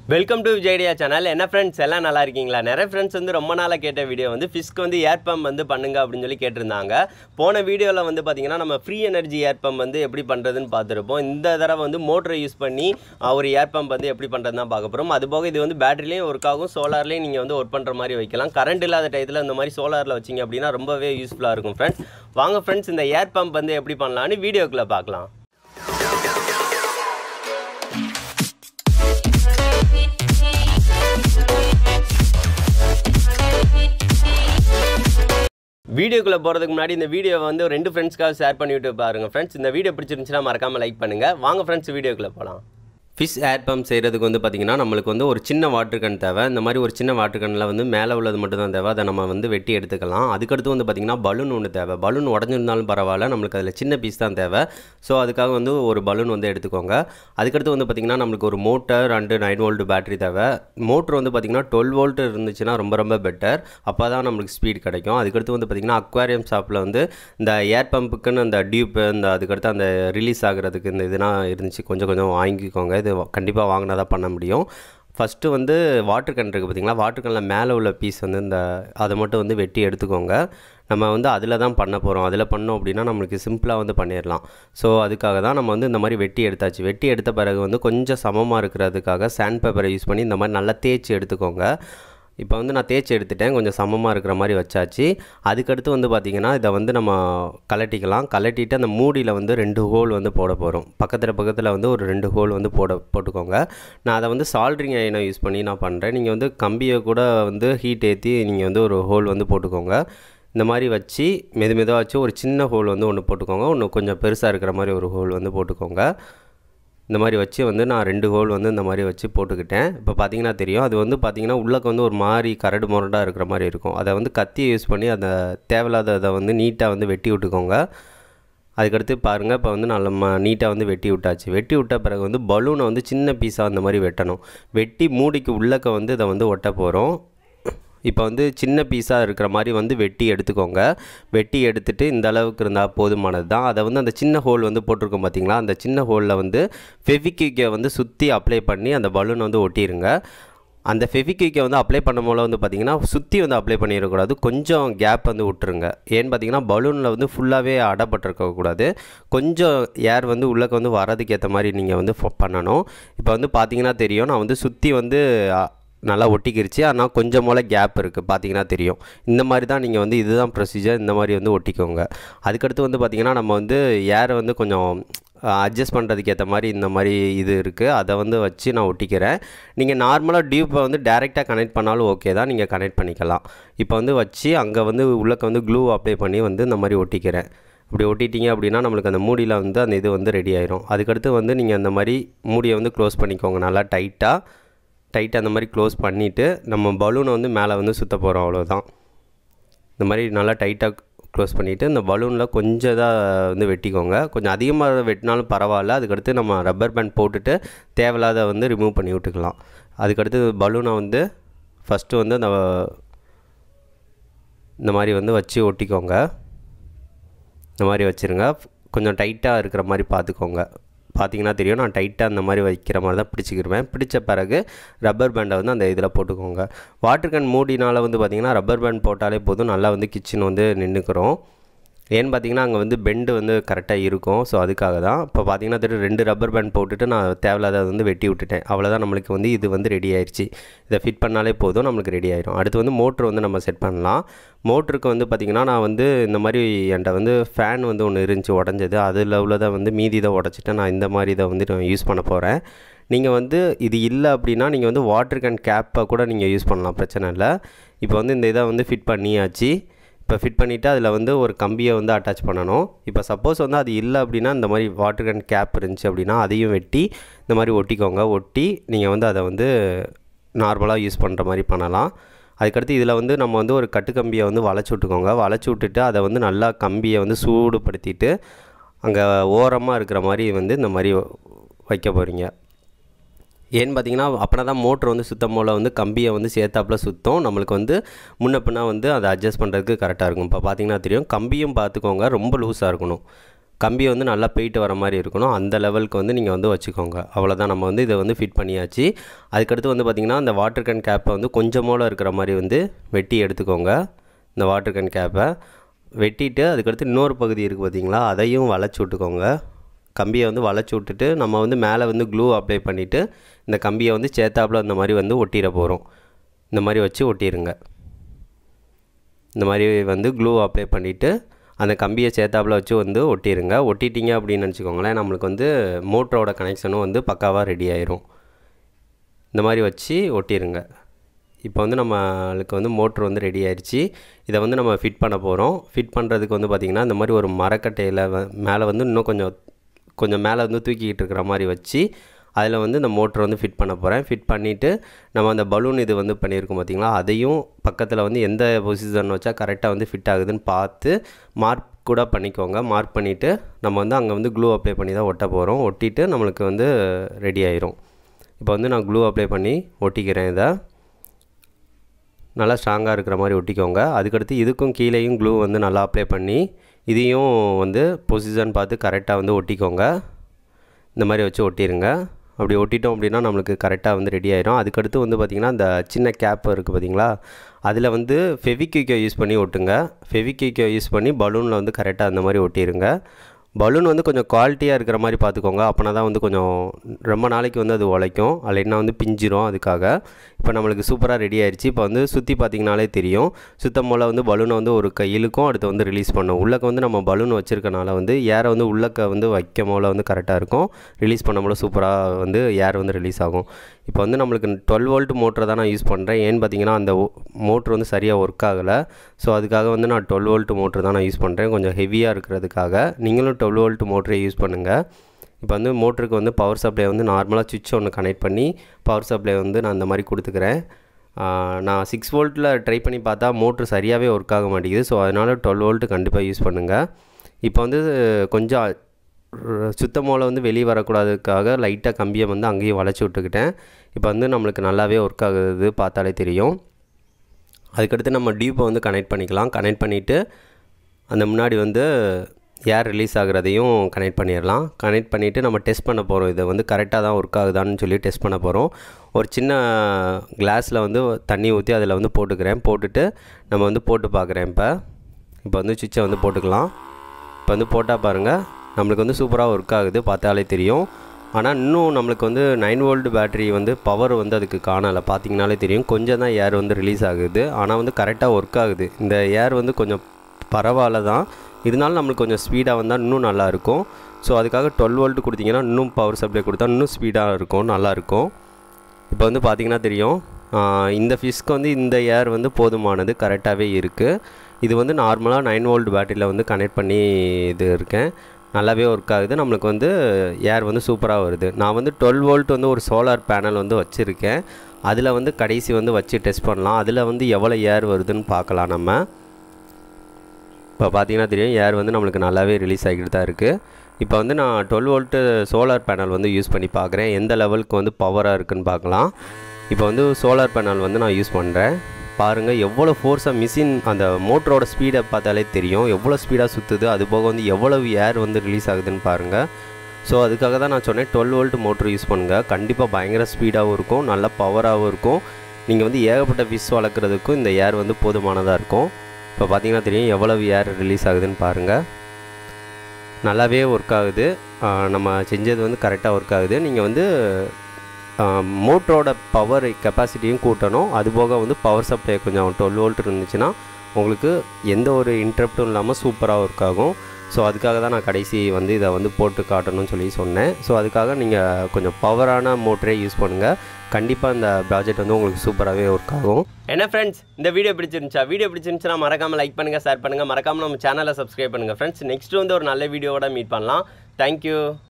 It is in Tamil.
வெல்கம் டு விஜய்டியா சேனல் என்ன ஃப்ரெண்ட்ஸ் எல்லாம் நல்லா இருக்கீங்களா நிறைய ஃப்ரெண்ட்ஸ் வந்து ரொம்ப நாளாக கேட்ட வீடியோ வந்து ஃபிஸ்க்கு வந்து ஏர் பம்ப் வந்து பண்ணுங்க அப்படின்னு சொல்லி கேட்டிருந்தாங்க போன வீடியோவில் வந்து பார்த்தீங்கன்னா நம்ம ஃப்ரீ எனர்ஜி ஏர் பம்ப் வந்து எப்படி பண்ணுறதுன்னு பார்த்துருப்போம் இந்த தடவை வந்து மோட்டரை யூஸ் பண்ணி அஹ், ஒரு ஏர் பம்ப் வந்து எப்படி பண்ணுறது தான் பார்க்க போகிறோம் அது போக இது வந்து பேட்டரிலையும் ஒர்க் ஆகும் சோலார்லேயும் நீங்கள் வந்து ஒர்க் பண்ணுற மாதிரி வைக்கலாம் கரண்ட் இல்லாத டயத்தில் இந்த மாதிரி சோலாரில் வச்சிங்க அப்படின்னா ரொம்பவே யூஸ்ஃபுல்லாக இருக்கும் ஃப்ரெண்ட்ஸ் வாங்க ஃப்ரெண்ட்ஸ் இந்த ஏர் பம்ப் வந்து எப்படி பண்ணலான்னு வீடியோக்குள்ளே பார்க்கலாம் வீடியோக்குள்ளே போகிறதுக்கு முன்னாடி இந்த வீடியோ வந்து ரெண்டு ஃப்ரெண்ட்ஸ்க்காக ஷேர் பண்ணிவிட்டு பாருங்கள் ஃப்ரெண்ட்ஸ் இந்த வீடியோ பிடிச்சிருந்துச்சுன்னா மறக்காமல் லைக் பண்ணுங்கள் வாங்க ஃப்ரெண்ட்ஸ் வீடியோக்குள்ளே போகலாம் ஃபிஷ் ஏர் பம்ப் செய்கிறதுக்கு வந்து பார்த்திங்கன்னா நம்மளுக்கு வந்து ஒரு சின்ன வாட்டர் கன் தேவை இந்த மாதிரி ஒரு சின்ன வாட்டர் கன்னில் வந்து மேலே உள்ளது மட்டும் தான் தேவை அதை நம்ம வந்து வெட்டி எடுத்துக்கலாம் அதுக்கடுத்து வந்து பார்த்திங்கன்னா பலூன் ஒன்று தேவை பலூன் உடஞ்சிருந்தாலும் பரவாயில்ல நம்மளுக்கு அதில் சின்ன பீஸ் தான் தேவை ஸோ அதுக்காக வந்து ஒரு பலூன் வந்து எடுத்துக்கோங்க அதுக்கடுத்து வந்து பார்த்திங்கன்னா நம்மளுக்கு ஒரு motor and nine volt battery தேவை மோட்டர் வந்து பார்த்திங்கன்னா டுவெல் வோல்ட் இருந்துச்சுன்னா ரொம்ப ரொம்ப பெட்டர் அப்போ தான் நம்மளுக்கு ஸ்பீட் கிடைக்கும் அதுக்கடுத்து வந்து பார்த்திங்கன்னா அக்வாரியம் ஷாப்பில் வந்து இந்த ஏர் பம்புக்குன்னு அந்த டியூப்பு இந்த அதுக்கடுத்து அந்த ரிலீஸ் ஆகிறதுக்கு இந்த இதெல்லாம் இருந்துச்சு கொஞ்சம் கொஞ்சம் வாங்கிக்கோங்க இது கண்டிப்பாக வாங்கினா தான் பண்ண முடியும் ஃபஸ்ட்டு வந்து வாட்டர் கன் இருக்குது பார்த்தீங்களா வாட்டர் கனில் மேலே உள்ள பீஸ் வந்து இந்த அதை மட்டும் வந்து வெட்டி எடுத்துக்கோங்க நம்ம வந்து அதில் தான் பண்ண போகிறோம் அதில் பண்ணோம் அப்படின்னா நம்மளுக்கு சிம்பிளாக வந்து பண்ணிடலாம் ஸோ அதுக்காக தான் நம்ம வந்து இந்த மாதிரி வெட்டி எடுத்தாச்சு வெட்டி எடுத்த பிறகு வந்து கொஞ்சம் சமமாக இருக்கிறதுக்காக சாண்ட் பேப்பரை யூஸ் பண்ணி இந்த மாதிரி நல்லா தேய்ச்சி எடுத்துக்கோங்க இப்போ வந்து நான் தேய்ச்சி எடுத்துட்டேன் கொஞ்சம் சமமாக இருக்கிற மாதிரி வச்சாச்சு அதுக்கடுத்து வந்து பார்த்திங்கன்னா இதை வந்து நம்ம கலட்டிக்கலாம் கலட்டிட்டு அந்த மூடியில் வந்து ரெண்டு ஹோல் வந்து போட போகிறோம் பக்கத்தில் பக்கத்தில் வந்து ஒரு ரெண்டு ஹோல் வந்து போட போட்டுக்கோங்க நான் அதை வந்து சால்ட்ரிங் ஐனை யூஸ் பண்ணி நான் பண்ணுறேன் நீங்கள் வந்து கம்பியை கூட வந்து ஹீட் ஏற்றி நீங்கள் வந்து ஒரு ஹோல் வந்து போட்டுக்கோங்க இந்த மாதிரி வச்சு மெது மெதுவாக வச்சு ஒரு சின்ன ஹோல் வந்து ஒன்று போட்டுக்கோங்க ஒன்று கொஞ்சம் பெருசாக இருக்கிற மாதிரி ஒரு ஹோல் வந்து போட்டுக்கோங்க இந்த மாதிரி வச்சு வந்து நான் ரெண்டு ஹோல் வந்து இந்த மாதிரி வச்சு போட்டுக்கிட்டேன் இப்போ பார்த்தீங்கன்னா தெரியும் அது வந்து பார்த்தீங்கன்னா உள்ளக்க வந்து ஒரு மாதிரி கரடு முரடாக இருக்கிற மாதிரி இருக்கும் அதை வந்து கத்தியை யூஸ் பண்ணி அந்த தேவையில்லாத அதை வந்து நீட்டாக வந்து வெட்டி விட்டுக்கோங்க அதுக்கடுத்து பாருங்கள் இப்போ வந்து நல்ல ம நீட்டாக வந்து வெட்டி விட்டாச்சு வெட்டி விட்ட பிறகு வந்து பலூனை வந்து சின்ன பீஸாக அந்த மாதிரி வெட்டணும் வெட்டி மூடிக்கு உள்ளக்க வந்து இதை வந்து ஒட்ட போகிறோம் இப்போ வந்து சின்ன பீஸாக இருக்கிற மாதிரி வந்து வெட்டி எடுத்துக்கோங்க வெட்டி எடுத்துட்டு இந்த அளவுக்கு இருந்தால் போதுமானது தான் அதை வந்து அந்த சின்ன ஹோல் வந்து போட்டிருக்கோம் பார்த்தீங்களா அந்த சின்ன ஹோலில் வந்து ஃபெவிக்விக்கை வந்து சுற்றி அப்ளை பண்ணி அந்த பலூன் வந்து ஒட்டிடுங்க அந்த ஃபெவிக்விக்கை வந்து அப்ளை பண்ணும் போல வந்து பார்த்திங்கன்னா சுற்றி வந்து அப்ளை பண்ணிடக்கூடாது கொஞ்சம் கேப் வந்து விட்டுருங்க ஏன்னு பார்த்தீங்கன்னா பலூனில் வந்து ஃபுல்லாகவே அடப்பட்டிருக்கக்கூடாது கொஞ்சம் ஏர் வந்து உள்ளக்க வந்து வரதுக்கு ஏற்ற மாதிரி நீங்கள் வந்து ஃப- பண்ணணும் இப்போ வந்து பார்த்தீங்கன்னா தெரியும் நான் வந்து சுற்றி வந்து அ, நல்லா ஒட்டிக்கிருச்சு ஆனால் கொஞ்சம் போல் கேப் இருக்குது பார்த்தீங்கன்னா தெரியும் இந்த மாதிரி தான் நீங்கள் வந்து இதுதான் ப்ரொசீஜர் இந்த மாதிரி வந்து ஒட்டிக்கோங்க அதுக்கடுத்து வந்து பார்த்திங்கன்னா நம்ம வந்து ஏரை வந்து கொஞ்சம் அட்ஜஸ்ட் பண்ணுறதுக்கு ஏற்ற மாதிரி இந்த மாதிரி இது இருக்குது அதை வந்து வச்சு நான் ஒட்டிக்கிறேன் நீங்கள் நார்மலாக டியூப்பை வந்து டேரெக்டாக கனெக்ட் பண்ணாலும் ஓகே தான் நீங்கள் கனெக்ட் பண்ணிக்கலாம் இப்போ வந்து வச்சு அங்கே வந்து உள்ளக்க வந்து க்ளூ அப்ளை பண்ணி வந்து இந்த மாதிரி ஒட்டிக்கிறேன் இப்படி ஒட்டிட்டீங்க அப்படின்னா நம்மளுக்கு அந்த மூடியில் வந்து அந்த இது வந்து ரெடி ஆயிரும் அதுக்கடுத்து வந்து நீங்கள் அந்த மாதிரி மூடியை வந்து க்ளோஸ் பண்ணிக்கோங்க நல்லா டைட்டாக டைட்டாக அந்த மாதிரி க்ளோஸ் பண்ணிவிட்டு நம்ம பலூனை வந்து மேலே வந்து சுற்ற போகிறோம் அவ்வளோதான் இந்த மாதிரி நல்லா டைட்டாக க்ளோஸ் பண்ணிவிட்டு இந்த பலூனில் கொஞ்சம் இதாக வந்து வெட்டிக்கோங்க கொஞ்சம் அதிகமாக வெட்டினாலும் பரவாயில்ல அதுக்கடுத்து நம்ம ரப்பர் பேண்ட் போட்டுட்டு தேவையில்லாத வந்து ரிமூவ் பண்ணி விட்டுக்கலாம் அதுக்கடுத்து பலூனை வந்து ஃபஸ்ட்டு வந்து அந்த இந்த மாதிரி வந்து வச்சு ஒட்டிக்கோங்க இந்த மாதிரி வச்சுருங்க கொஞ்சம் டைட்டாக இருக்கிற மாதிரி பார்த்துக்கோங்க பார்த்தீங்கன்னா தெரியும் நான் டைட்டாக அந்த மாதிரி வைக்கிற மாதிரி தான் பிடிச்சிக்கிருவேன் பிடிச்ச பிறகு ரப்பர் பேண்டை வந்து அந்த இதில் போட்டுக்கோங்க வாட்டர் கேன் மூடினால் வந்து பார்த்திங்கன்னா ரப்பர் பேண்ட் போட்டாலே போதும் நல்லா வந்து கிச்சன் வந்து நின்றுக்கிறோம் ஏன்னு பார்த்தீங்கன்னா அங்கே வந்து பெண்டு வந்து கரெக்டாக இருக்கும் ஸோ அதுக்காக தான் இப்போ பார்த்தீங்கன்னா தெரியும் ரெண்டு ரப்பர் பேண்ட் போட்டுட்டு நான் தேவையில்லாத வந்து வெட்டி விட்டுட்டேன் அவ்வளோதான் நம்மளுக்கு வந்து இது வந்து ரெடி ஆயிடுச்சு இதை ஃபிட் பண்ணாலே போதும் நம்மளுக்கு ரெடி ஆயிரும் அடுத்து வந்து மோட்ரு வந்து நம்ம செட் பண்ணலாம் மோட்ருக்கு வந்து பார்த்திங்கன்னா நான் வந்து இந்த மாதிரி என்கிட்ட வந்து ஃபேன் வந்து ஒன்று இருந்துச்சு உடஞ்சது அதில் உள்ளதை வந்து மீதி இதை உடச்சிட்டு நான் இந்த மாதிரி இதை வந்து நான் யூஸ் பண்ண போகிறேன் நீங்கள் வந்து இது இல்லை அப்படின்னா நீங்கள் வந்து வாட்டர் கேன் கேப்பை கூட நீங்கள் யூஸ் பண்ணலாம் பிரச்சனை இல்லை இப்போ வந்து இந்த இதை வந்து ஃபிட் பண்ணியாச்சு இப்போ ஃபிட் பண்ணிவிட்டு அதில் வந்து ஒரு கம்பியை வந்து அட்டாச் பண்ணணும் இப்போ சப்போஸ் வந்து அது இல்லை அப்படின்னா இந்த மாதிரி வாட்டர் கேன் கேப் இருந்துச்சு அப்படின்னா அதையும் வெட்டி இந்த மாதிரி ஒட்டிக்கோங்க ஒட்டி நீங்கள் வந்து அதை வந்து நார்மலாக யூஸ் பண்ணுற மாதிரி பண்ணலாம் அதுக்கடுத்து இதில் வந்து நம்ம வந்து ஒரு கட்டு கம்பியை வந்து வளைச்சி விட்டுக்கோங்க வளைச்சி விட்டுட்டு அதை வந்து நல்லா கம்பியை வந்து சூடுபடுத்திட்டு அங்கே ஓரமாக இருக்கிற மாதிரி வந்து இந்த மாதிரி வைக்க போகிறீங்க ஏன்னு பார்த்தீங்கன்னா அப்படின்னா தான் மோட்ரு வந்து சுத்தம் போல் வந்து கம்பியை வந்து சேர்த்தாப்புல சுத்தம் நம்மளுக்கு வந்து முன்ன பின்ன வந்து அதை அட்ஜஸ்ட் பண்ணுறதுக்கு கரெக்டாக இருக்கும் இப்போ பார்த்தீங்கன்னா தெரியும் கம்பியும் பார்த்துக்கோங்க ரொம்ப லூஸாக இருக்கணும் கம்பி வந்து நல்லா போயிட்டு வர மாதிரி இருக்கணும் அந்த லெவலுக்கு வந்து நீங்கள் வந்து வச்சுக்கோங்க அவ்வளோதான் நம்ம வந்து இதை வந்து ஃபிட் பண்ணியாச்சு அதுக்கடுத்து வந்து பார்த்திங்கன்னா அந்த வாட்டர் கேன் கேப்பை வந்து கொஞ்சமோல இருக்கிற மாதிரி வந்து வெட்டி எடுத்துக்கோங்க இந்த வாட்டர் கேன் கேப்பை வெட்டிட்டு அதுக்கடுத்து இன்னொரு பகுதி இருக்குது பார்த்தீங்களா அதையும் வளைச்சி விட்டுக்கோங்க கம்பியை வந்து வளைச்சி விட்டுட்டு நம்ம வந்து மேலே வந்து க்ளூ அப்ளை பண்ணிவிட்டு இந்த கம்பியை வந்து சேத்தாப்பில் இந்த மாதிரி வந்து ஒட்டிட போகிறோம் இந்த மாதிரி வச்சு ஒட்டிடுங்க இந்த மாதிரி வந்து க்ளூ அப்ளை பண்ணிவிட்டு அந்த கம்பியை சேத்தாப்பில் வச்சு வந்து ஒட்டிடுங்க ஒட்டிட்டீங்க அப்படின்னு நினச்சிக்கோங்களேன் நம்மளுக்கு வந்து மோட்டரோட கனெக்ஷனும் வந்து பக்காவாக ரெடி ஆயிரும் இந்த மாதிரி வச்சு ஒட்டிடுங்க இப்போ வந்து நம்மளுக்கு வந்து மோட்ரு வந்து ரெடி ஆயிடுச்சு இதை வந்து நம்ம ஃபிட் பண்ண போகிறோம் ஃபிட் பண்ணுறதுக்கு வந்து பார்த்திங்கன்னா இந்த மாதிரி ஒரு மரக்கட்டையில் மேலே வந்து இன்னும் கொஞ்சம் கொஞ்சம் மேலே வந்து தூக்கிக்கிட்டு இருக்கிற மாதிரி வச்சு அதில் வந்து இந்த மோட்ரு வந்து ஃபிட் பண்ண போகிறேன் ஃபிட் பண்ணிவிட்டு நம்ம அந்த பலூன் இது வந்து பண்ணியிருக்கோம் பார்த்திங்களா அதையும் பக்கத்தில் வந்து எந்த பொசிஷன் வச்சா கரெக்டாக வந்து ஃபிட் ஆகுதுன்னு பார்த்து மார்க் கூட பண்ணிக்கோங்க மார்க் பண்ணிவிட்டு நம்ம வந்து அங்கே வந்து க்ளூ அப்ளை பண்ணி தான் ஒட்ட போகிறோம் ஒட்டிட்டு நம்மளுக்கு வந்து ரெடி ஆயிரும் இப்போ வந்து நான் க்ளூ அப்ளை பண்ணி ஒட்டிக்கிறேன் இதை நல்லா ஸ்ட்ராங்காக இருக்கிற மாதிரி ஒட்டிக்கோங்க அதுக்கடுத்து இதுக்கும் கீழேயும் க்ளூ வந்து நல்லா அப்ளை பண்ணி இதையும் வந்து பொசிஷன் பார்த்து கரெக்டாக வந்து ஒட்டிக்கோங்க இந்த மாதிரி வச்சு ஒட்டிடுங்க அப்படி ஒட்டிட்டோம் அப்படின்னா நம்மளுக்கு கரெக்டாக வந்து ரெடி ஆயிரும் அதுக்கடுத்து வந்து பார்த்திங்கன்னா அந்த சின்ன கேப் இருக்குது பார்த்தீங்களா அதில் வந்து ஃபெவிக்விக்கை யூஸ் பண்ணி ஒட்டுங்க ஃபெவிக்விக்கை யூஸ் பண்ணி பலூனில் வந்து கரெக்டாக அந்த மாதிரி ஒட்டிடுங்க பலூன் வந்து கொஞ்சம் குவாலிட்டியாக இருக்கிற மாதிரி பார்த்துக்கோங்க அப்போனா தான் வந்து கொஞ்சம் ரொம்ப நாளைக்கு வந்து அது உழைக்கும் இல்லைன்னா வந்து பிஞ்சிரும் அதுக்காக இப்போ நம்மளுக்கு சூப்பராக ரெடி ஆயிடுச்சு இப்போ வந்து சுற்றி பார்த்தீங்கனாலே தெரியும் சுத்தம் போல் வந்து பலூனை வந்து ஒரு கையிலுக்கும் அடுத்து வந்து ரிலீஸ் பண்ணும் உள்ளக்க வந்து நம்ம பலூன் வச்சுருக்கனால வந்து ஏரை வந்து உள்ளக்க வந்து வைக்கும் போல் வந்து கரெக்டாக இருக்கும் ரிலீஸ் பண்ண போல சூப்பராக வந்து ஏர் வந்து ரிலீஸ் ஆகும் இப்போ வந்து நம்மளுக்கு டுவெல் வோல்ட் மோட்டரை தான் நான் யூஸ் பண்ணுறேன் ஏன்னு பார்த்தீங்கன்னா அந்த மோட்ரு வந்து சரியாக ஒர்க் ஆகலை ஸோ அதுக்காக வந்து நான் டுவெல் வோல்ட் மோட்ரு தான் நான் யூஸ் பண்ணுறேன் கொஞ்சம் ஹெவியாக இருக்கிறதுக்காக நீங்களும் டுவெல் வோல்ட் மோட்டரை யூஸ் பண்ணுங்கள் இப்போ வந்து மோட்டருக்கு வந்து பவர் சப்ளை வந்து நார்மலாக சுவிட்ச் ஒன்று கனெக்ட் பண்ணி பவர் சப்ளை வந்து நான் இந்த மாதிரி கொடுத்துக்கிறேன் நான் சிக்ஸ் வோல்ட்டில் ட்ரை பண்ணி பார்த்தா மோட்ரு சரியாகவே ஒர்க் ஆக மாட்டேங்குது ஸோ அதனால் டுவெல் வோல்ட்டு கண்டிப்பாக யூஸ் பண்ணுங்கள் இப்போ வந்து கொஞ்சம் சுத்தமோல வந்து வெளியே வரக்கூடாதுக்காக லைட்டாக கம்பியை வந்து அங்கேயும் வளைச்சி விட்டுக்கிட்டேன் இப்போ வந்து நம்மளுக்கு நல்லாவே ஒர்க் ஆகுது பார்த்தாலே தெரியும் அதுக்கடுத்து நம்ம டியூப்பை வந்து கனெக்ட் பண்ணிக்கலாம் கனெக்ட் பண்ணிவிட்டு அந்த முன்னாடி வந்து ஏர் ரிலீஸ் ஆகிறதையும் கனெக்ட் பண்ணிடலாம் கனெக்ட் பண்ணிவிட்டு நம்ம டெஸ்ட் பண்ண போகிறோம் இதை வந்து கரெக்டாக தான் ஒர்க் ஆகுதான்னு சொல்லி டெஸ்ட் பண்ண போகிறோம் ஒரு சின்ன கிளாஸில் வந்து தண்ணி ஊற்றி அதில் வந்து போட்டுக்கிறேன் போட்டுட்டு நம்ம வந்து போட்டு பார்க்குறேன் இப்போ இப்போ வந்து சுவிட்சை வந்து போட்டுக்கலாம் இப்போ வந்து போட்டால் பாருங்கள் நம்மளுக்கு வந்து சூப்பராக ஒர்க் ஆகுது பார்த்தாலே தெரியும் ஆனால் இன்னும் நம்மளுக்கு வந்து நைன் வோல்ட் பேட்டரி வந்து பவர் வந்து அதுக்கு காணலை பார்த்தீங்கனாலே தெரியும் கொஞ்சம் தான் ஏர் வந்து ரிலீஸ் ஆகுது ஆனால் வந்து கரெக்டாக ஒர்க் ஆகுது இந்த ஏர் வந்து கொஞ்சம் பரவாயில்ல தான் இதனால நம்மளுக்கு கொஞ்சம் ஸ்பீடாக வந்தால் இன்னும் நல்லாயிருக்கும் ஸோ அதுக்காக டுவெல் வோல்ட் கொடுத்தீங்கன்னா இன்னும் பவர் சப்ளை கொடுத்தா இன்னும் ஸ்பீடாக இருக்கும் நல்லாயிருக்கும் இப்போ வந்து பார்த்திங்கன்னா தெரியும் இந்த ஃபிஷ்க்கு வந்து இந்த ஏர் வந்து போதுமானது கரெக்டாகவே இருக்குது இது வந்து நார்மலாக நைன் வோல்ட் பேட்டரியில் வந்து கனெக்ட் பண்ணி இது இருக்கேன் நல்லாவே ஒர்க் ஆகுது நம்மளுக்கு வந்து ஏர் வந்து சூப்பராக வருது நான் வந்து டுவெல் வோல்ட் வந்து ஒரு சோலார் பேனல் வந்து வச்சுருக்கேன் அதில் வந்து கடைசி வந்து வச்சு டெஸ்ட் பண்ணலாம் அதில் வந்து எவ்வளோ ஏர் வருதுன்னு பார்க்கலாம் நம்ம இப்போ பார்த்தீங்கன்னா தெரியும் ஏர் வந்து நம்மளுக்கு நல்லாவே ரிலீஸ் ஆகிட்டு தான் இருக்குது இப்போ வந்து நான் டுவெல் வோல்ட்டு சோலார் பேனல் வந்து யூஸ் பண்ணி பார்க்குறேன் எந்த லெவலுக்கு வந்து பவராக இருக்குன்னு பார்க்கலாம் இப்போ வந்து சோலார் பேனல் வந்து நான் யூஸ் பண்ணுறேன் பாருங்கள் எவ்வளோ ஃபோர்ஸாக மிஷின் அந்த மோட்டரோட ஸ்பீடை பார்த்தாலே தெரியும் எவ்வளோ ஸ்பீடாக சுற்றுது அது போக வந்து எவ்வளவு ஏர் வந்து ரிலீஸ் ஆகுதுன்னு பாருங்கள் ஸோ அதுக்காக தான் நான் சொன்னேன் டுவெல் வோல்ட் மோட்ரு யூஸ் பண்ணுங்கள் கண்டிப்பாக பயங்கர ஸ்பீடாகவும் இருக்கும் நல்ல பவராகவும் இருக்கும் நீங்கள் வந்து ஏகப்பட்ட ஃபிஷ் வளர்க்குறதுக்கும் இந்த ஏர் வந்து போதுமானதாக இருக்கும் இப்போ பார்த்தீங்கன்னா தெரியும் எவ்வளவு ஏர் ரிலீஸ் ஆகுதுன்னு பாருங்கள் நல்லாவே ஒர்க் ஆகுது நம்ம செஞ்சது வந்து கரெக்டாக ஒர்க் ஆகுது நீங்கள் வந்து மோட்டரோட பவர் கெப்பாசிட்டியும் கூட்டணும் அதுபோக வந்து பவர் சப்ளை கொஞ்சம் டுவெல் வோல்ட் இருந்துச்சுன்னா உங்களுக்கு எந்த ஒரு இன்ட்ரப்டும் இல்லாமல் சூப்பராக ஒர்க் ஆகும் ஸோ அதுக்காக தான் நான் கடைசி வந்து இதை வந்து போட்டு காட்டணும்னு சொல்லி சொன்னேன் ஸோ அதுக்காக நீங்கள் கொஞ்சம் பவரான மோட்டரே யூஸ் பண்ணுங்கள் கண்டிப்பாக இந்த ப்ராஜெக்ட் வந்து உங்களுக்கு சூப்பராகவே ஒர்க் ஆகும் என்ன ஃப்ரெண்ட்ஸ் இந்த வீடியோ பிடிச்சிருந்துச்சா வீடியோ பிடிச்சிருந்துச்சுன்னா மறக்காமல் லைக் பண்ணுங்கள் ஷேர் பண்ணுங்கள் மறக்காமல் நம்ம சேனலை சப்ஸ்கிரைப் பண்ணுங்கள் ஃப்ரெண்ட்ஸ் நெக்ஸ்ட் வந்து ஒரு நல்ல வீடியோவோட மீட் பண்ணலாம் தேங்க்யூ